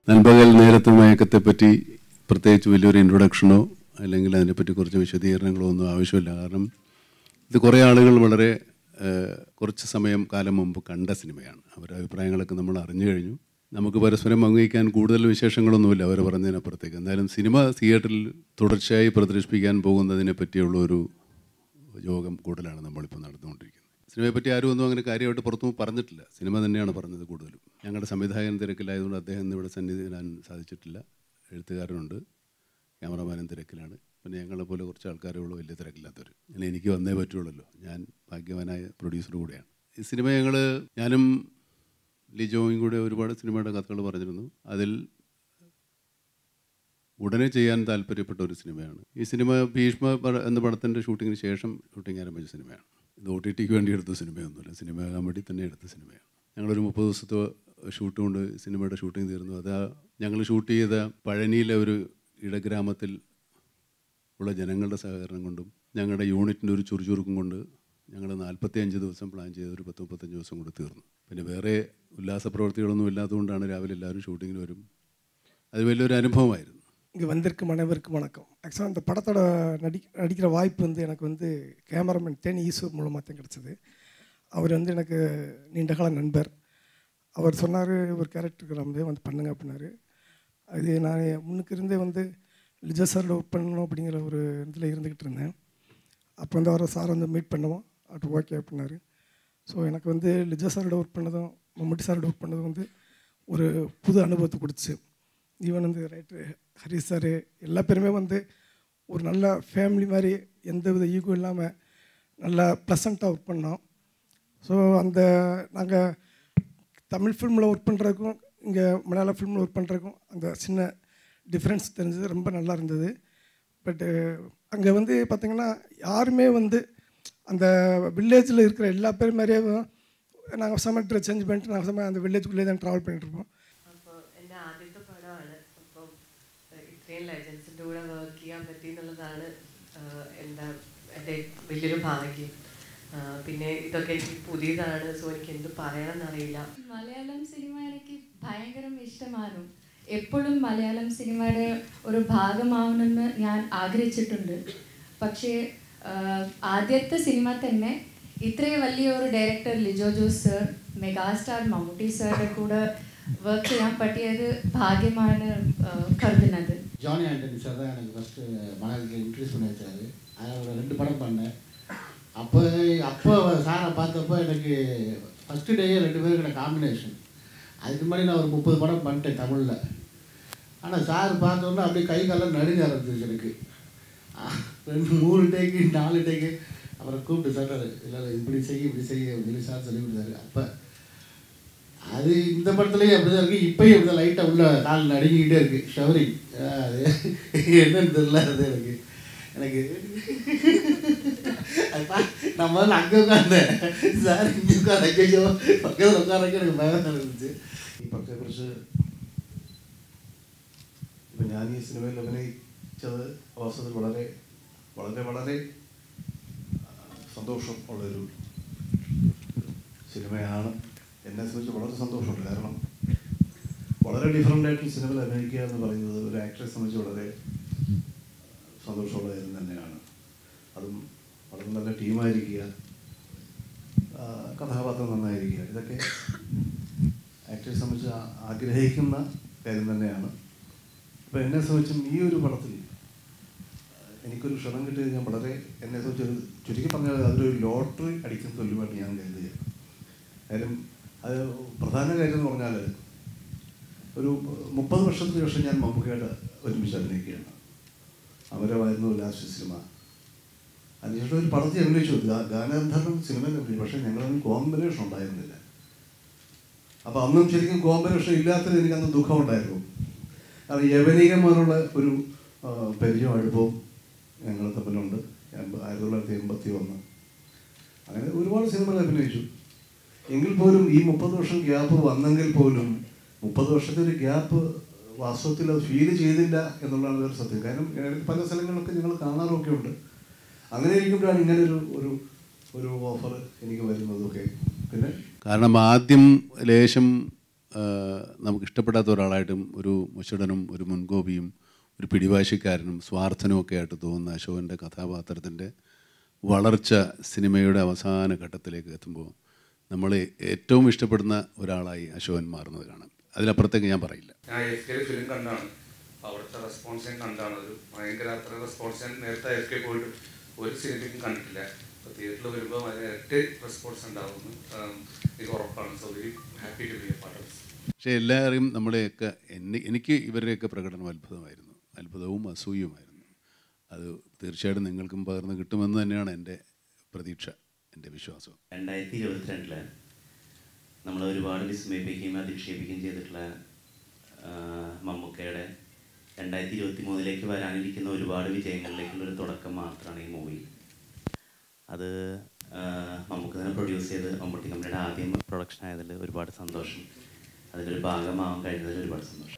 നൻപകൽ നേരത്തെ മയക്കത്തെപ്പറ്റി പ്രത്യേകിച്ച് വലിയൊരു ഇൻട്രൊഡക്ഷനോ അല്ലെങ്കിൽ അതിനെപ്പറ്റി കുറച്ച് വിശദീകരണങ്ങളോ ഒന്നും ആവശ്യമില്ല കാരണം ഇത് കുറേ ആളുകൾ വളരെ ഏഹ്, കുറച്ച് സമയം കാലം മുമ്പ് കണ്ട സിനിമയാണ് അവരുടെ അഭിപ്രായങ്ങളൊക്കെ നമ്മൾ അറിഞ്ഞു കഴിഞ്ഞു നമുക്ക് പരസ്പരം പങ്കുവയ്ക്കാൻ കൂടുതൽ വിശേഷങ്ങളൊന്നുമില്ല അവർ പറഞ്ഞതിനപ്പുറത്തേക്ക് എന്തായാലും സിനിമ തിയേറ്ററിൽ തുടർച്ചയായി പ്രദർശിപ്പിക്കാൻ പോകുന്നതിനെ പറ്റിയുള്ള ഒരു യോഗം കൂടുതലാണ് നമ്മളിപ്പോൾ നടന്നുകൊണ്ടിരിക്കുന്നത് സിനിമയെ പറ്റി ആരും ഒന്നും അങ്ങനെ കാര്യമായിട്ട് പുറത്തു പറഞ്ഞിട്ടില്ല സിനിമ തന്നെയാണ് പറഞ്ഞത് കൂടുതലും ഞങ്ങളുടെ സംവിധായകൻ തിരക്കിലായതുകൊണ്ട് അദ്ദേഹം ഇന്ന് ഇവിടെ സന്നിധി വരാൻ സാധിച്ചിട്ടില്ല എഴുത്തുകാരനുണ്ട് ക്യാമറമാനും തിരക്കിലാണ് പിന്നെ ഞങ്ങളെ പോലെ കുറച്ച് ആൾക്കാരേ ഉള്ളൂ വലിയ തിരക്കില്ലാത്തവർ അങ്ങനെ എനിക്ക് വന്നേ പറ്റുള്ളൂ ഞാൻ ഭാഗ്യവാനായ പ്രൊഡ്യൂസർ കൂടെയാണ് ഈ സിനിമ ഞങ്ങൾ ഞാനും ലിജോയും കൂടെ ഒരുപാട് സിനിമയുടെ കഥകൾ പറഞ്ഞിരുന്നു അതിൽ ഉടനെ ചെയ്യാൻ താല്പര്യപ്പെട്ട ഒരു സിനിമയാണ് ഈ സിനിമ ഭീഷ്മ പട- എന്ന പടത്തിൻ്റെ ഷൂട്ടിങ്ങിന് ശേഷം ഷൂട്ടിംഗ് ആരംഭിച്ച സിനിമയാണ് ഇത് ഒ ടി ടിക്ക് വേണ്ടി എടുത്ത സിനിമയൊന്നുമില്ല സിനിമയാകാൻ വേണ്ടി തന്നെ എടുത്ത സിനിമയാണ് ഞങ്ങളൊരു മുപ്പത് ദിവസത്തെ ഷൂട്ട് കൊണ്ട് സിനിമയുടെ ഷൂട്ടിംഗ് തീർന്നു അത് ഞങ്ങൾ ഷൂട്ട് ചെയ്ത പഴനിയിലെ ഒരു ഇടഗ്രാമത്തിൽ ഉള്ള ജനങ്ങളുടെ സഹകരണം കൊണ്ടും ഞങ്ങളുടെ യൂണിറ്റിൻ്റെ ഒരു ചുറുചുറുക്കും കൊണ്ട് ഞങ്ങൾ നാൽപ്പത്തി അഞ്ച് ദിവസം പ്ലാൻ ചെയ്ത് ഒരു പത്ത് മുപ്പത്തഞ്ച് ദിവസം കൊണ്ട് തീർന്നു പിന്നെ വേറെ ഉല്ലാസ പ്രവർത്തികളൊന്നും ഇല്ലാത്തതുകൊണ്ടാണ് രാവിലെ എല്ലാവരും ഷൂട്ടിങ്ങിന് വരും അത് വലിയൊരു അനുഭവമായിരുന്നു இங்கே வந்திருக்கும் அனைவருக்கும் வணக்கம் ஆக்சுவலாக அந்த படத்தோட நடி நடிக்கிற வாய்ப்பு வந்து எனக்கு வந்து கேமராமேன் தேனி ஈஸ்வர் மூலமாக தான் கிடச்சிது அவர் வந்து எனக்கு நீண்டகால நண்பர் அவர் சொன்னார் ஒரு கேரக்டருக்கு நம்ம வந்து பண்ணுங்க அப்படின்னாரு அது நான் முன்னுக்கு இருந்தே வந்து லிஜா சாரோட ஒர்க் பண்ணணும் அப்படிங்கிற ஒரு இதில் இருந்துக்கிட்டு இருந்தேன் அப்போ வந்து அவரை சார் வந்து மீட் பண்ணுவோம் அது ஓகே அப்படின்னாரு ஸோ எனக்கு வந்து லிஜா சாரோட ஒர்க் பண்ணதும் மம்முட்டி சாரோட ஒர்க் பண்ணதும் வந்து ஒரு புது அனுபவத்தை கொடுத்துச்சு ஈவன் வந்து ரைட்டு ஹரிஷ் சார் எல்லா பேருமே வந்து ஒரு நல்ல ஃபேமிலி மாதிரி எந்த வித ஈகோ இல்லாமல் நல்லா ப்ளசண்ட்டாக ஒர்க் பண்ணோம் ஸோ அந்த நாங்கள் தமிழ் ஃபிலிமில் ஒர்க் பண்ணுறதுக்கும் இங்கே மலையாள ஃபிலிமில் ஒர்க் பண்ணுறதுக்கும் அந்த சின்ன டிஃப்ரென்ஸ் தெரிஞ்சது ரொம்ப நல்லா இருந்தது பட்டு அங்கே வந்து பார்த்திங்கன்னா யாருமே வந்து அந்த வில்லேஜில் இருக்கிற எல்லா பேரும் மாதிரியே நாங்கள் செம ட்ரெஸ் சேஞ்ச் பண்ணிட்டு நாங்கள் செம அந்த வில்லேஜுக்குள்ளே தான் ட்ராவல் பண்ணிட்டுருப்போம் അപ്പോൾ എൻ്റെ ആദ്യത്തെ പടമാണ് അപ്പം ഏഹ് ഇത്രയും ലെജൻസിൻ്റെ കൂടെ വർക്ക് ചെയ്യാൻ പറ്റി എന്നുള്ളതാണ് ആഹ് എന്താ എൻ്റെ വലിയൊരു ഭാഗ്യം ആഹ് പിന്നെ ഇതൊക്കെ എനിക്ക് പുതിയതാണ് സോ എനിക്ക് എന്ത് പറയണം എന്നറിയില്ല മലയാളം സിനിമ എനിക്ക് ഭയങ്കരം ഇഷ്ടമാണ് എപ്പോഴും മലയാളം സിനിമയുടെ ഒരു ഭാഗമാവണമെന്ന് ഞാൻ ആഗ്രഹിച്ചിട്ടുണ്ട് പക്ഷേ ആഹ്, ആദ്യത്തെ സിനിമ തന്നെ ഇത്രയും വലിയ ഒരു director Lijo Jose sir megastar Mammootty സാറുടെ കൂടെ വർക്ക് ചെയ്യാൻ പറ്റിയത് ഭാഗ്യമാണ് ആഹ്, കരുതുന്നത് ஜானி ஆண்டனி சார் தான் எனக்கு ஃபஸ்ட்டு மலையாளத்தில் இன்ட்ரடியூஸ் பண்ணி வச்சாரு அதில் ரெண்டு படம் பண்ணேன் அப்போ அப்போ சாரை பார்த்தப்போ எனக்கு ஃபஸ்ட்டு டேயே ரெண்டு பேருக்கு எனக்கு காம்பினேஷன் அதுக்கு முன்னாடி நான் ஒரு முப்பது படம் பண்ணிட்டேன் தமிழில் ஆனால் சார் பார்த்தோன்னே அப்படியே கை காலம் நடுங்க ஆரம்பிச்சிருச்சு எனக்கு ஆ, ரெண்டு மூணு டேக்கு நாலு டேக்கு அப்புறம் கூப்பிட்டு சொன்னார் இல்லை இல்லை, இப்படி செய்ய இப்படி செய்ய அப்படின்னு சொல்லி சார் சொல்லி கொடுத்தாரு அப்போ அது இந்த படத்துலயும் அப்படிதான் இருக்கு இப்பயும் இப்படி லைட்டாக உள்ள கால் நடுங்கிக்கிட்டே இருக்கு ஷவரிங் அது என்னன்னு தெரியல அது எனக்கு எனக்கு அது பா- நான் முதல்ல அங்கே உட்காந்தேன் சார் இங்கே உட்காந்து ஐயோ பக்கத்தில் உட்காரக்கு எனக்கு பயம் இருந்துச்சு ഈ പടത്തെക്കുറിച്ച് ഇപ്പം ഞാൻ ഈ സിനിമയിൽ അഭിനയിച്ചത് വാസ്തവത്തിൽ വളരെ വളരെ വളരെ ആ, സന്തോഷം ഉള്ളൊരു സിനിമയാണ് എന്നെ സംബന്ധിച്ച് വളരെ സന്തോഷമുണ്ട് കാരണം വളരെ ഡിഫറെൻ്റ് ആയിട്ടുള്ള സിനിമയിൽ അഭിനയിക്കുക എന്ന് പറയുന്നത് ഒരു ആക്ടറെ സംബന്ധിച്ച് വളരെ സന്തോഷമുള്ള കാര്യം തന്നെയാണ് അതും വളരെ നല്ല ടീമായിരിക്കുക ആ, കഥാപാത്രം നന്നായിരിക്കുക ഇതൊക്കെ ആക്ടറെ സംബന്ധിച്ച് ആ- ആഗ്രഹിക്കുന്ന കാര്യം തന്നെയാണ് അപ്പോൾ എന്നെ സംബന്ധിച്ചും ഈ ഒരു പടത്തിൽ ആ, എനിക്കൊരു ക്ഷണം കിട്ടിയത് ഞാൻ വളരെ എന്നെ സംബന്ധിച്ച് ഒരു ചുരുക്കി പറഞ്ഞാൽ അതൊരു ലോട്ടറി അടിക്കുന്ന തുല്യമായിട്ട് ഞാൻ കരുതുക കാര്യം അത് പ്രധാന കാര്യം എന്ന് പറഞ്ഞാൽ ഒരു മുപ്പത് വർഷത്തിന് ശേഷം ഞാൻ മമ്മൂക്കയുടെ ഒരുമിച്ച് അഭിനയിക്കുകയാണ് അമരമായിരുന്നു ലാസ്റ്റ് സിനിമ അതിനുശേഷം ഒരു പടത്തിൽ അഭിനയിച്ചു ഗാ- ഗാനാന്ധരണം സിനിമയിൽ അഭിനയിച്ചു പക്ഷേ ഞങ്ങളൊന്നും കോമ്പിനേഷൻ ഉണ്ടായിരുന്നില്ല അപ്പോൾ അന്നും ശരിക്കും കോമ്പിനേഷൻ ഇല്ലാത്തത് എനിക്ക് അന്ന് ദുഃഖമുണ്ടായിരുന്നു കാരണം യവനികമാനുള്ള ഒരു ആ, പരിചയം അടുപ്പവും ഞങ്ങൾ തമ്മിലുണ്ട് എൺപ- ആയിരത്തി തൊള്ളായിരത്തി എൺപത്തി ഒന്ന് അങ്ങനെ ഒരുപാട് സിനിമകൾ അഭിനയിച്ചു എങ്കിൽ പോലും ഈ മുപ്പത് വർഷം ഗ്യാപ്പ് വന്നെങ്കിൽ പോലും മുപ്പത് വർഷത്തെ ഒരു ഗ്യാപ്പ് വാസ്തവത്തിൽ അത് ഫീൽ ചെയ്തില്ല എന്നുള്ളതാണ് വേറെ സത്യം കാരണം ഏഹ്, പല സ്ഥലങ്ങളിലൊക്കെ ഞങ്ങൾ കാണാറൊക്കെ ഉണ്ട് അങ്ങനെ ഇരിക്കുമ്പോഴാണ് ഇങ്ങനെ ഒരു ഒരു ഒരു ഓഫർ എനിക്ക് വരുന്നതൊക്കെ പിന്നെ കാരണം ആദ്യം ലേശം ആ, നമുക്ക് ഇഷ്ടപ്പെടാത്ത ഒരാളായിട്ടും ഒരു മുഷടനും ഒരു മുൻകോപിയും ഒരു പിടിവാശിക്കാരനും സ്വാർത്ഥനും ഒക്കെ ആയിട്ട് തോന്നുന്ന അശോകൻ്റെ കഥാപാത്രത്തിൻ്റെ വളർച്ച സിനിമയുടെ അവസാന ഘട്ടത്തിലേക്ക് എത്തുമ്പോൾ നമ്മൾ ഏറ്റവും ഇഷ്ടപ്പെടുന്ന ഒരാളായി അശോകൻ മാറുന്നത് കാണാം അതിലപ്പുറത്തേക്ക് ഞാൻ പറയില്ല ഞാൻ എഫ് കെ ഫിലിം കണ്ടാണ് അവിടുത്തെ റെസ്പോൺസ് ഞാൻ കണ്ടാണ് ഒരു ഭയങ്കര അത്ര റെസ്പോൺസ് ഞാൻ നേരത്തെ എഫ് കെ പോയിട്ട് ഒരു സിനിമയ്ക്കും കണ്ടിട്ടില്ല അപ്പോൾ തിയേറ്ററിൽ വരുമ്പോൾ അതിന് ഇരട്ടി റെസ്പോൺസ് ഉണ്ടാവുമെന്ന് ഉം, എനിക്ക് ഉറപ്പാണ് so very happy to be a part of പക്ഷേ എല്ലാവരെയും നമ്മളെയൊക്കെ എന്നെ എനിക്ക് ഇവരുടെയൊക്കെ പ്രകടനം അത്ഭുതമായിരുന്നു അത്ഭുതവും അസൂയുമായിരുന്നു അത് തീർച്ചയായിട്ടും നിങ്ങൾക്കും പകർന്ന് കിട്ടുമെന്ന് തന്നെയാണ് എൻ്റെ പ്രതീക്ഷ എൻ്റെ വിശ്വാസം രണ്ടായിരത്തി ഇരുപത്തിരണ്ടില് നമ്മൾ ഒരുപാട് വിസ്മയിപ്പിക്കുകയും അധിക്ഷേപിക്കുകയും ചെയ്തിട്ടുള്ള ആ, മമ്മൂക്കയുടെ രണ്ടായിരത്തി ഇരുപത്തി മൂന്നിലേക്ക് വരാനിരിക്കുന്ന ഒരുപാട് വിജയങ്ങളിലേക്കുള്ള ഒരു തുടക്കം മാത്രമാണ് ഈ മൂവി അത് ആ, മമ്മൂക്ക തന്നെ പ്രൊഡ്യൂസ് ചെയ്ത് മമ്മൂട്ടി കമ്പനിയുടെ ആദ്യം പ്രൊഡക്ഷൻ ആയതിൽ ഒരുപാട് സന്തോഷം അതിലൊരു ഭാഗമാവാൻ കഴിഞ്ഞതിൽ ഒരുപാട് സന്തോഷം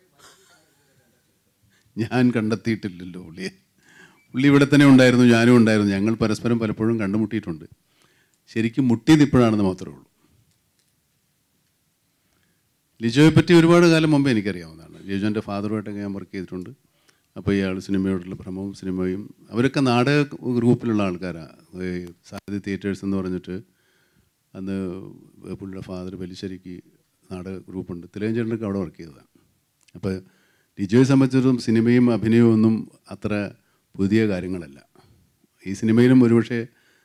ഞാൻ കണ്ടെത്തിയിട്ടില്ലല്ലോ പുള്ളിയെ പുള്ളി ഇവിടെ തന്നെ ഉണ്ടായിരുന്നു ഞാനും ഉണ്ടായിരുന്നു ഞങ്ങൾ പരസ്പരം പലപ്പോഴും കണ്ടുമുട്ടിയിട്ടുണ്ട് ശരിക്കും മുട്ടിയത് ഇപ്പോഴാണെന്ന് മാത്രമേ ഉള്ളൂ ലിജോയെ പറ്റി ഒരുപാട് കാലം മുമ്പേ എനിക്കറിയാവുന്നതാണ് ലിജോൻ്റെ ഫാദറുമായിട്ടൊക്കെ ഞാൻ വർക്ക് ചെയ്തിട്ടുണ്ട് അപ്പോൾ ഇയാൾ സിനിമയോടുള്ള ഭ്രമവും സിനിമയും അവരൊക്കെ നാടക ഗ്രൂപ്പിലുള്ള ആൾക്കാരാണ് സാധ്യത തിയേറ്റേഴ്സ് എന്ന് പറഞ്ഞിട്ട് അന്ന് പുള്ളിയുടെ ഫാദർ പെലിശ്ശേരിക്ക് നാടക ഗ്രൂപ്പുണ്ട് തിലകഞ്ചേട്ടനൊക്കെ അവിടെ വർക്ക് ചെയ്തതാണ് അപ്പോൾ ലിജോയെ സംബന്ധിച്ചിടത്തോളം സിനിമയും അഭിനയവും ഒന്നും അത്ര പുതിയ കാര്യങ്ങളല്ല ഈ സിനിമയിലും ഒരുപക്ഷെ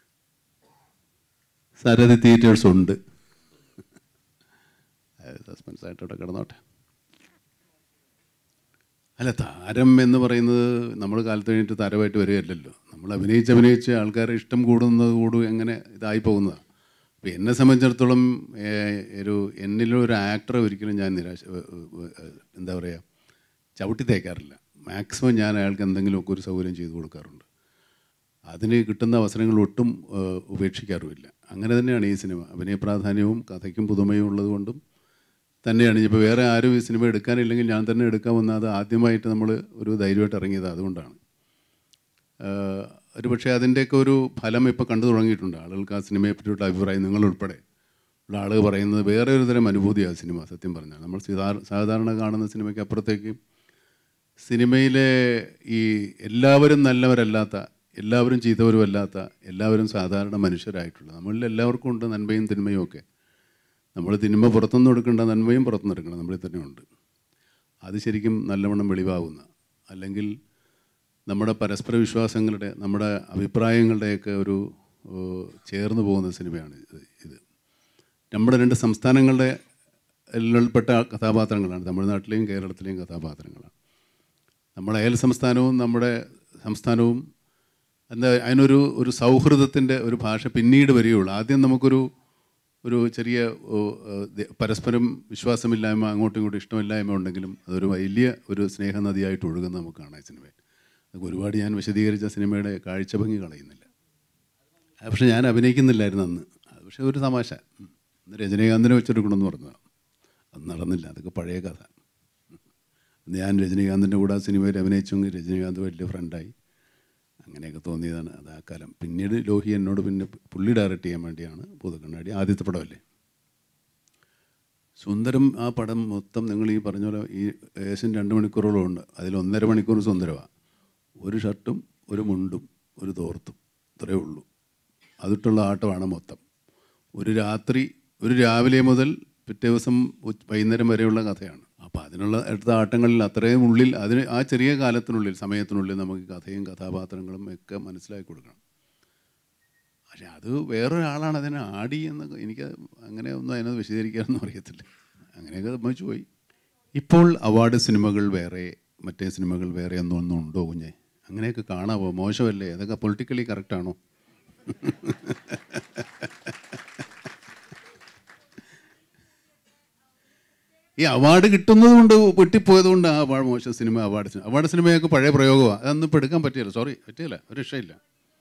സാരഥി തിയേറ്റേഴ്സ് ഉണ്ട് സസ്പെൻസ് ആയിട്ട് അവിടെ കിടന്നോട്ടെ അല്ല താരം എന്ന് പറയുന്നത് നമ്മൾ കാലത്ത് കഴിഞ്ഞിട്ട് താരമായിട്ട് വരികയല്ലല്ലോ നമ്മൾ അഭിനയിച്ച് അഭിനയിച്ച് ആൾക്കാരെ ഇഷ്ടം കൂടുന്നത് കൂടും എങ്ങനെ ഇതായി പോകുന്നതാണ് അപ്പോൾ എന്നെ സംബന്ധിച്ചിടത്തോളം ഏഹ്, ഒരു എന്നിലൊരു ആക്ടറെ ഒരിക്കലും ഞാൻ നിരാശ ഏഹ്, ഏഹ്, എന്താ പറയുക ചവിട്ടി തേക്കാറില്ല മാക്സിമം ഞാൻ അയാൾക്ക് എന്തെങ്കിലുമൊക്കെ ഒരു സൗകര്യം ചെയ്തു കൊടുക്കാറുണ്ട് അതിന് കിട്ടുന്ന അവസരങ്ങൾ ഒട്ടും ഏഹ്, ഉപേക്ഷിക്കാറുമില്ല അങ്ങനെ തന്നെയാണ് ഈ സിനിമ അഭിനയ പ്രാധാന്യവും കഥയ്ക്കും പുതുമയും ഉള്ളതുകൊണ്ടും തന്നെയാണ് ഇപ്പോൾ വേറെ ആരും ഈ സിനിമ എടുക്കാനില്ലെങ്കിൽ ഞാൻ തന്നെ എടുക്കാമെന്ന് അത് ആദ്യമായിട്ട് നമ്മൾ ഒരു ധൈര്യമായിട്ട് ഇറങ്ങിയത് അതുകൊണ്ടാണ് ആഹ് ഒരു പക്ഷേ അതിൻ്റെയൊക്കെ ഒരു ഫലം ഇപ്പോൾ കണ്ടു തുടങ്ങിയിട്ടുണ്ട് ആളുകൾക്ക് ആ സിനിമയെ പറ്റിയുള്ള അഭിപ്രായം നിങ്ങളുൾപ്പെടെ ഉള്ള ആളുകൾ പറയുന്നത് വേറെ ഒരു തരം അനുഭൂതിയാണ് സിനിമ സത്യം പറഞ്ഞാൽ നമ്മൾ സാധാ- സാധാരണ കാണുന്ന സിനിമയ്ക്ക് അപ്പുറത്തേക്ക് സിനിമയിലെ ഈ എല്ലാവരും നല്ലവരല്ലാത്ത എല്ലാവരും ചീത്തവരും അല്ലാത്ത എല്ലാവരും സാധാരണ മനുഷ്യരായിട്ടുള്ള നമ്മളിൽ എല്ലാവർക്കും ഉണ്ട് നന്മയും തിന്മയും ഒക്കെ നമ്മൾ തിന്മ പുറത്തുനിന്ന് എടുക്കേണ്ട നന്മയും പുറത്തുനിന്ന് എടുക്കണം നമ്മളിൽ തന്നെ ഉണ്ട് അത് ശരിക്കും നല്ലവണ്ണം വെളിവാകുന്ന അല്ലെങ്കിൽ നമ്മുടെ പരസ്പര വിശ്വാസങ്ങളുടെ നമ്മുടെ അഭിപ്രായങ്ങളുടെയൊക്കെ ഒരു ഏഹ്, ചേർന്ന് പോകുന്ന സിനിമയാണ് ഇത് ഇത് നമ്മുടെ രണ്ട് സംസ്ഥാനങ്ങളുടെ പ്പെട്ട കഥാപാത്രങ്ങളാണ് തമിഴ്നാട്ടിലെയും കേരളത്തിലെയും കഥാപാത്രങ്ങളാണ് നമ്മുടെ അയൽ സംസ്ഥാനവും നമ്മുടെ സംസ്ഥാനവും എന്താ അതിനൊരു ഒരു സൗഹൃദത്തിൻ്റെ ഒരു ഭാഷ പിന്നീട് വരികയുള്ളൂ ആദ്യം നമുക്കൊരു ഒരു ചെറിയ ഓ, ഏഹ്, ദ- പരസ്പരം വിശ്വാസമില്ലായ്മ അങ്ങോട്ടും ഇങ്ങോട്ടും ഇഷ്ടമില്ലായ്മ ഉണ്ടെങ്കിലും അതൊരു വലിയ ഒരു സ്നേഹനദിയായിട്ട് ഒഴുകുന്ന നമുക്ക് കാണാം ഈ സിനിമയിൽ അത് ഒരുപാട് ഞാൻ വിശദീകരിച്ച സിനിമയുടെ കാഴ്ചഭംഗി കളയുന്നില്ല അത് പക്ഷെ ഞാൻ അഭിനയിക്കുന്നില്ലായിരുന്നു അന്ന് അത് പക്ഷേ ഒരു തമാശ ഉം. അന്ന് രജനീകാന്തിനെ വെച്ചെടുക്കണമെന്ന് പറഞ്ഞതാണ് അത് നടന്നില്ല അതൊക്കെ പഴയ കഥ അന്ന് ഞാൻ രജനീകാന്തിൻ്റെ കൂടെ ആ സിനിമയിൽ അഭിനയിച്ചെങ്കിൽ രജനീകാന്ത് വലിയ ഫ്രണ്ടായി അങ്ങനെയൊക്കെ തോന്നിയതാണ് അത് ആ കാലം പിന്നീട് ലോഹി എന്നോട് പിന്നെ പുള്ളി ഡയറക്റ്റ് ചെയ്യാൻ വേണ്ടിയാണ് ഭൂതക്കണ്ണാടി ആദ്യത്തെ പടമല്ലേ സുന്ദരം ആ പടം മൊത്തം നിങ്ങൾ ഈ പറഞ്ഞ പോലെ ഈ ഏകദേശം രണ്ട് മണിക്കൂറോളം ഉണ്ട് അതിൽ ഒന്നര മണിക്കൂർ സുന്ദരമാണ് ഒരു ഷർട്ടും ഒരു മുണ്ടും ഒരു തോർത്തും ഇത്രയേ ഉള്ളൂ അതിട്ടുള്ള ആട്ടമാണ് മൊത്തം ഒരു രാത്രി ഒരു രാവിലെ മുതൽ പിറ്റേ ദിവസം ഉച്ച- വൈകുന്നേരം വരെയുള്ള കഥയാണ് അപ്പോൾ അതിനുള്ള എടുത്ത ആട്ടങ്ങളിൽ അത്രയും ഉള്ളിൽ അതിന് ആ ചെറിയ കാലത്തിനുള്ളിൽ സമയത്തിനുള്ളിൽ നമുക്ക് കഥയും കഥാപാത്രങ്ങളും ഒക്കെ മനസ്സിലാക്കി കൊടുക്കണം പക്ഷെ അത് വേറൊരാളാണ് അതിനെ ആടി എന്ന് എനിക്ക് അങ്ങനെ ഒന്നും അതിനെ വിശദീകരിക്കാനൊന്നും അറിയത്തില്ല അങ്ങനെയൊക്കെ സംഭവിച്ചു പോയി ഇപ്പോൾ അവാർഡ് സിനിമകൾ വേറെ മറ്റേ സിനിമകൾ വേറെ ഒന്നും ഒന്നും ഉണ്ടോ കുഞ്ഞെ അങ്ങനെയൊക്കെ കാണാമോ മോശമല്ലേ അതൊക്കെ പൊളിറ്റിക്കലി കറക്റ്റാണോ ഈ അവാർഡ് കിട്ടുന്നത് കൊണ്ട് പൊട്ടിപ്പോയത് കൊണ്ട് ആ അവാർഡ് മോശം സിനിമ അവാർഡ് സിനിമ അവാർഡ് സിനിമയൊക്കെ പഴയ പ്രയോഗമാണ് അതൊന്നും ഇപ്പോൾ എടുക്കാൻ പറ്റില്ല സോറി പറ്റിയില്ല ഒരു രക്ഷയില്ല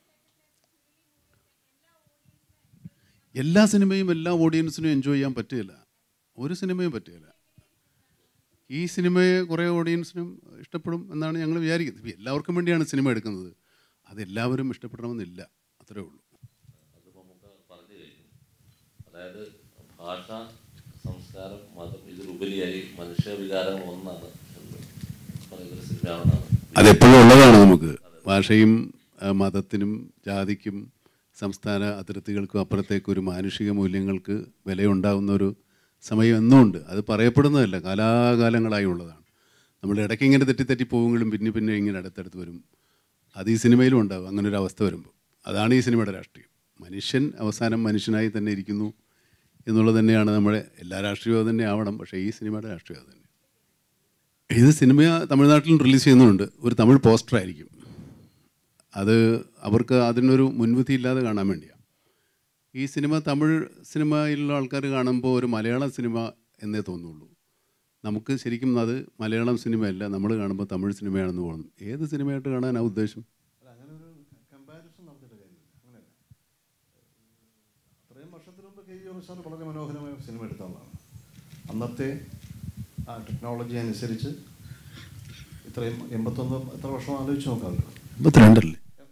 എല്ലാ സിനിമയും എല്ലാ ഓഡിയൻസിനും എൻജോയ് ചെയ്യാൻ പറ്റില്ല ഒരു സിനിമയും പറ്റില്ല ഈ സിനിമയെ കുറേ ഓഡിയൻസിനും ഇഷ്ടപ്പെടും എന്നാണ് ഞങ്ങൾ വിചാരിക്കുന്നത് ഇപ്പം എല്ലാവർക്കും വേണ്ടിയാണ് സിനിമ എടുക്കുന്നത് അതെല്ലാവരും ഇഷ്ടപ്പെടണമെന്നില്ല അത്രേ ഉള്ളൂ അത് നമുക്ക് പറഞ്ഞു കഴിഞ്ഞു അതായത് ഭാഷ സംസ്കാരം സംസ്കാരം മതം ഇതിലുപരിയായി മനുഷ്യവികാരങ്ങൾ ഒന്നാണ് എന്ന് പറയുന്നൊരു സിനിമയാണെന്നാണ് അതെപ്പോഴും ഉള്ളതാണ് നമുക്ക് ഭാഷയും ആ, മതത്തിനും ജാതിക്കും സംസ്ഥാന അതിർത്തികൾക്കും അപ്പുറത്തേക്ക് ഒരു മാനുഷിക മൂല്യങ്ങൾക്ക് വിലയുണ്ടാകുന്ന ഒരു സമയം എന്നും ഉണ്ട് അത് പറയപ്പെടുന്നതല്ല കാലാകാലങ്ങളായി ഉള്ളതാണ് നമ്മൾ ഇടയ്ക്ക് ഇങ്ങനെ തെറ്റിത്തെറ്റി പോവുമെങ്കിലും പിന്നെ പിന്നെ ഇങ്ങനെ അടുത്തടുത്ത് വരും അത് ഈ സിനിമയിലും ഉണ്ടാകും അങ്ങനെ ഒരു അവസ്ഥ വരുമ്പോൾ അതാണ് ഈ സിനിമയുടെ രാഷ്ട്രീയം മനുഷ്യൻ അവസാനം മനുഷ്യനായി തന്നെ ഇരിക്കുന്നു എന്നുള്ളത് തന്നെയാണ് നമ്മുടെ എല്ലാ രാഷ്ട്രീയവും അത് തന്നെ ആവണം പക്ഷേ ഈ സിനിമയുടെ രാഷ്ട്രീയം അത് തന്നെ ഇത് സിനിമ തമിഴ്നാട്ടിലും റിലീസ് ചെയ്യുന്നുണ്ട് ഒരു തമിഴ് പോസ്റ്റർ ആയിരിക്കും അത് അവർക്ക് അതിനൊരു മുൻവിധി ഇല്ലാതെ കാണാൻ വേണ്ടിയാണ് ഈ സിനിമ തമിഴ് സിനിമയിലുള്ള ആൾക്കാർ കാണുമ്പോൾ ഒരു മലയാളം സിനിമ എന്നേ തോന്നുള്ളൂ നമുക്ക് ശരിക്കും അത് മലയാളം സിനിമയല്ല നമ്മൾ കാണുമ്പോൾ തമിഴ് സിനിമയാണെന്ന് തോന്നും ഏത് സിനിമയായിട്ട് കാണാനാണ് ഉദ്ദേശം അല്ല അങ്ങനെ ഒരു കമ്പാരിസൺ നടത്തിയിട്ട് കാര്യമില്ല അങ്ങനെയല്ല അത്രയും വർഷത്തിന് മുമ്പ് കെ ജി സാർ വളരെ മനോഹരമായ ഒരു സിനിമ എടുത്ത ആളാണ് അന്നത്തെ ആ ടെക്നോളജി അനുസരിച്ച് ഇത്രയും എൺപത്തൊന്ന് എത്ര വർഷം ആലോചിച്ച് നോക്കാമല്ലോ എൺപത്തിരണ്ടല്ലേ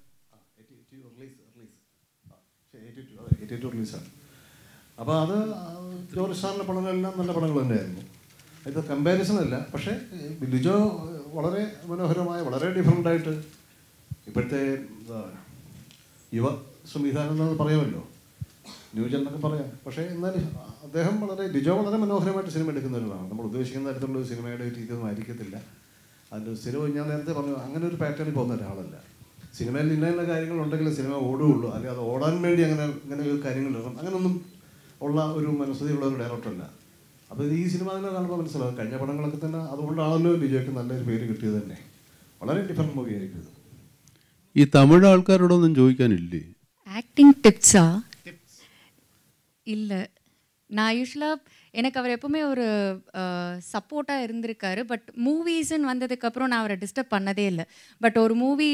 റിലീസാണ് അപ്പോൾ അത് ജോർജ് സാറിൻ്റെ പടങ്ങളെല്ലാം നല്ല പടങ്ങൾ തന്നെയായിരുന്നു ഇത് കമ്പാരിസൺ അല്ല പക്ഷേ ഏഹ്, ലിജോ വളരെ മനോഹരമായ വളരെ ഡിഫറെൻ്റ് ആയിട്ട് ഇപ്പോഴത്തെ എന്താ യുവ സംവിധാനം എന്ന് പറയുമല്ലോ ന്യൂജൻ എന്നൊക്കെ പറയാം പക്ഷേ എന്നാലും അദ്ദേഹം വളരെ ലിജോ വളരെ മനോഹരമായിട്ട് സിനിമ എടുക്കുന്ന ഒരാളാണ് നമ്മൾ ഉദ്ദേശിക്കുന്ന തരത്തിലുള്ള ഒരു സിനിമയുടെ ഒരു രീതിയൊന്നും ആയിരിക്കത്തില്ല അതിൻ്റെ സ്ഥിരം ഞാൻ നേരത്തെ പറഞ്ഞു അങ്ങനെ ഒരു പാറ്റേണിൽ പോകുന്ന ഒരാളല്ല സിനിമയിൽ ഇന്ന ഇന്ന കാര്യങ്ങളുണ്ടെങ്കിൽ സിനിമ ഓടുകയുള്ളൂ അല്ലെങ്കിൽ അത് ഓടാൻ വേണ്ടി അങ്ങനെ അങ്ങനെ ഒരു കാര്യങ്ങൾ ഇടണം അങ്ങനെയൊന്നും ഉള്ള ഒരു മനസ്സുതിയുള്ള ഒരു ഡയറക്ടറല്ല അപ്പോൾ ഈ സിനിമ തന്നെ കാണുമ്പോൾ മനസ്സിലാവും കഴിഞ്ഞ പടങ്ങളൊക്കെ തന്നെ അതുകൊണ്ടാണല്ലോ ലിജോയ്ക്ക് നല്ലൊരു പേര് കിട്ടിയത് തന്നെ വളരെ ഡിഫറെൻറ്റ് മൂവി ആയിരിക്കും ഇത് ഈ തമിഴ് ആൾക്കാരോടൊന്നും ചോദിക്കാനില്ലേ ஆக்டிங் டிப்ஸா இல்லை நான் யூஸ்வலாக எனக்கு அவர் எப்பவுமே ஒரு சப்போர்ட்டாக இருந்திருக்காரு பட் மூவிஸ்ன்னு வந்ததுக்கப்புறம் நான் அவரை டிஸ்டர்ப் பண்ணதே இல்லை பட் ஒரு மூவி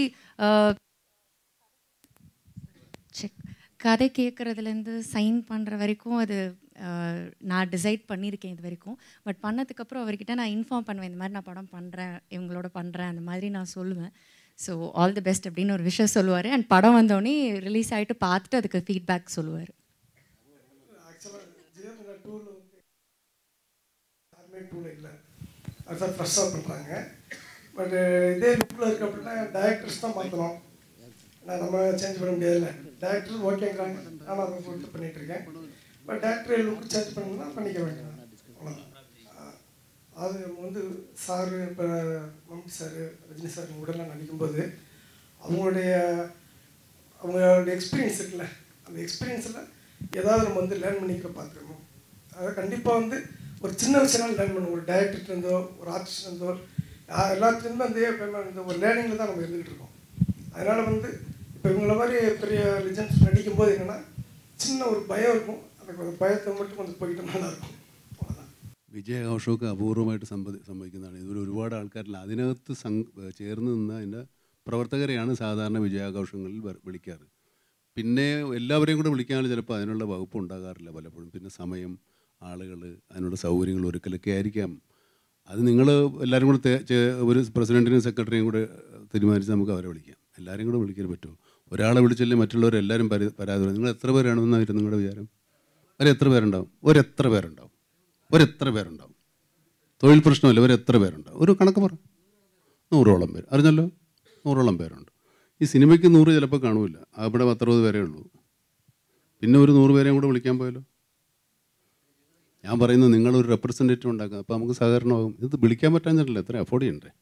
செக் கதை கேட்குறதுலேருந்து சைன் பண்ணுற வரைக்கும் அது அஹ், நான் டிசைட் பண்ணியிருக்கேன் இது வரைக்கும் பட் பண்ணதுக்கப்புறம் அவர்கிட்ட நான் இன்ஃபார்ம் பண்ணுவேன் இந்த மாதிரி நான் படம் பண்ணுறேன் இவங்களோட பண்ணுறேன் அந்த மாதிரி நான் சொல்லுவேன் ஸோ ஆல் தி பெஸ்ட் அப்படின்னு ஒரு விஷயம் சொல்லுவார் அண்ட் படம் வந்தோடனே ரிலீஸ் ஆகிட்டு பார்த்துட்டு அதுக்கு ஃபீட்பேக் சொல்லுவார் ஆக்சுவலாக ஜிஎம்ல டூவில் வந்து யாருமே டூவில் இல்லை அதுதான் ஃப்ரெஷ்ஷாக பண்ணுறாங்க பட் இதே லுக்கில் இருக்கு அப்படின்னா டேரக்டர்ஸ் தான் மாற்றணும் நான் நம்ம சேஞ்ச் பண்ண முடியாதுல்ல டேரக்டர் ஓகேங்கிறாங்க நானும் அதை பொறுத்து பண்ணிட்டு இருக்கேன் பட் டேரக்டர் லுக் சேஞ்ச் பண்ணணும்னா பண்ணிக்க வேண்டியது அவ்வளோதான் அது வந்து சாரு இப்போ மம்டி சார் ரஜினி சார் கூடலாம் நடிக்கும்போது அவங்களுடைய அவங்களுடைய எக்ஸ்பீரியன்ஸ் இருக்குல்ல அந்த எக்ஸ்பீரியன்ஸில் ஏதாவது நம்ம வந்து லேர்ன் பண்ணிக்கிற பார்த்துக்கணும் அதாவது கண்டிப்பாக வந்து ஒரு சின்ன விஷயம் லேர்ன் பண்ணணும் ஒரு டேரக்டர் இருந்தோ ஒரு ஆர்டிஸ்ட் இருந்தோ யா- எல்லாத்துலேருந்து அந்த எப்பயுமே இந்த ஒரு லேர்னிங்கில் தான் நம்ம இருந்துகிட்டு இருக்கோம் அதனால் வந்து இப்போ இவங்கள மாதிரி பெரிய லிஜன்ஸ் நடிக்கும்போது என்னென்னா சின்ன ஒரு பயம் இருக்கும் அந்த ஒரு பயத்தை மட்டும் கொஞ்சம் போய்கிட்டு நல்லா இருக்கும் அவ்வளோதான் വിജയാഘോഷമൊക്കെ അപൂർവമായിട്ട് സംഭവി സംഭവിക്കുന്നതാണ് ഇതിൽ ഒരുപാട് ആൾക്കാരില്ല അതിനകത്ത് സം ചേർന്ന് നിന്ന് അതിൻ്റെ പ്രവർത്തകരെയാണ് സാധാരണ വിജയാഘോഷങ്ങളിൽ വ- വിളിക്കാറ് പിന്നെ എല്ലാവരെയും കൂടെ വിളിക്കാനുള്ള ചിലപ്പോൾ അതിനുള്ള വകുപ്പ് ഉണ്ടാകാറില്ല പലപ്പോഴും പിന്നെ സമയം ആളുകൾ അതിനുള്ള സൗകര്യങ്ങൾ ഒരുക്കലൊക്കെ ആയിരിക്കാം അത് നിങ്ങൾ എല്ലാവരും കൂടെ തേ- ചേ- ഒരു പ്രസിഡൻറ്റിനെയും സെക്രട്ടറിയും കൂടെ തീരുമാനിച്ച് നമുക്ക് അവരെ വിളിക്കാം എല്ലാവരെയും കൂടെ വിളിക്കാൻ പറ്റുമോ ഒരാളെ വിളിച്ചല്ലേ മറ്റുള്ളവരെല്ലാവരും പരി പരാതി പറയും. നിങ്ങൾ എത്ര പേരാണെന്നായിരുന്നു നിങ്ങളുടെ വിചാരം ഒരു എത്ര പേരുണ്ടാവും ഒരു എത്ര പേരുണ്ടാവും ഒരു എത്ര പേരുണ്ടാവും തൊഴിൽ പ്രശ്നമല്ല ഒരു എത്ര പേരുണ്ടാവും ഒരു കണക്ക് പറ നൂറോളം പേര് അറിഞ്ഞല്ലോ നൂറോളം പേരുണ്ട് ഈ സിനിമയ്ക്ക് നൂറ് ചിലപ്പോൾ കാണൂല അവിടെ പത്തറുപത് പേരേ ഉള്ളൂ പിന്നെ ഒരു നൂറ് പേരെയും കൂടെ വിളിക്കാൻ പോയല്ലോ ഞാൻ പറയുന്നത് നിങ്ങളൊരു റെപ്രസെൻറ്റേറ്റീവ് ഉണ്ടാക്കുക അപ്പോൾ നമുക്ക് സഹകരണമാകും ഇത് വിളിക്കാൻ പറ്റാഞ്ഞിട്ടില്ല എത്ര അഫോർഡ് ചെയ്യണ്ടേ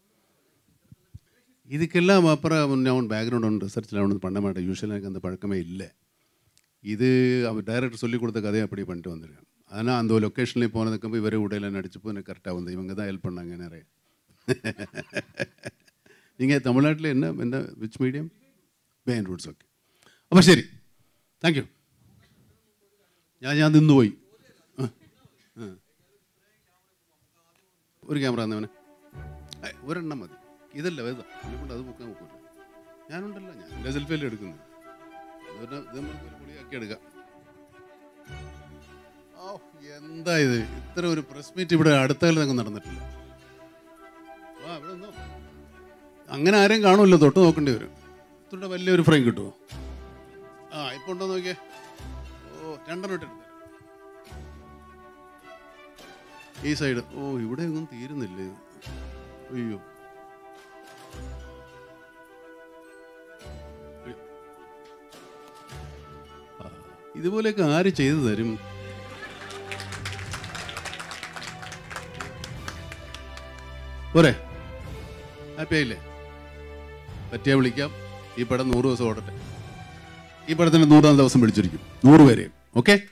ಇದಕ್ಕೆಲ್ಲ ಅப்புறம் ಅವನ ಬ್ಯಾಕ್ಗ್ರೌಂಡ್ ಅವನು ರಿಸರ್ಚಿல் அவனுக்கு பண்ண மாட்டேன் யூஸ்வலாக எனக்கு அந்த பழக்கமே இல்லை இது அவர் டைரக்டர் சொல்லி கொடுத்த கதையை அப்படி பண்ணிட்டு வந்திருக்கேன் ஆனால் அந்த லொக்கேஷன்லேயும் போனதுக்கு இவரே உடையில நடிச்சப்போ எனக்கு கரெக்டாக வந்து இவங்க தான் ஹெல்ப் பண்ணாங்க நிறைய நீங்கள் தமிழ்நாட்டில் என்ன என்ன விச் மீடியம் ബെയിൻ റൂട്ട്സ് ഓക്കെ അപ്പോൾ ശരി താങ്ക് യു ഞാൻ ഞാൻ നിന്നുപോയി ആ, ആ. ഒരു ക്യാമറ തന്നവനെ ഏയ്, ഒരെണ്ണം മതി ഇതല്ല വലുതാ എന്നെ കൊണ്ട് അത് പൊക്കാൻ നോക്കൂല ഞാനുണ്ടല്ലോ ഞാൻ എൻ്റെ സെൽഫിയല്ലേ എടുക്കുന്നത് ഇതൊരു ഇത് നമുക്ക് ഒരു പൊളിയാക്കി എടുക്കാം ഓ എന്താ ഇത് ഇത്ര ഒരു പ്രസ് മീറ്റ് ഇവിടെ അടുത്ത കാലത്തൊക്കെ നടന്നിട്ടില്ല ആ ഇവിടെ നിന്നോ അങ്ങനെ ആരെയും കാണുമല്ലോ തൊട്ട് നോക്കേണ്ടി വരും ഇത്ര വലിയൊരു ഫ്രെയിം കിട്ടുമോ ആ ഇപ്പൊ ഉണ്ടോ നോക്കിയേ ഓ രണ്ടെണ്ണം ഇട്ട് എടുത്തരാം ഈ സൈഡ് ഓ ഇവിടെ ഒന്നും തീരുന്നില്ലേ അയ്യോ ആ, ഇതുപോലെയൊക്കെ ആര് ചെയ്തു തരും പോരെ ഹാപ്പി ആയില്ലേ പറ്റിയാ വിളിക്കാം ഈ പടം നൂറ് ദിവസം ഓടട്ടെ ഈ പടത്തിന് നൂറാം ദിവസം വിളിച്ചിരിക്കും നൂറ് പേരെയും ഓക്കെ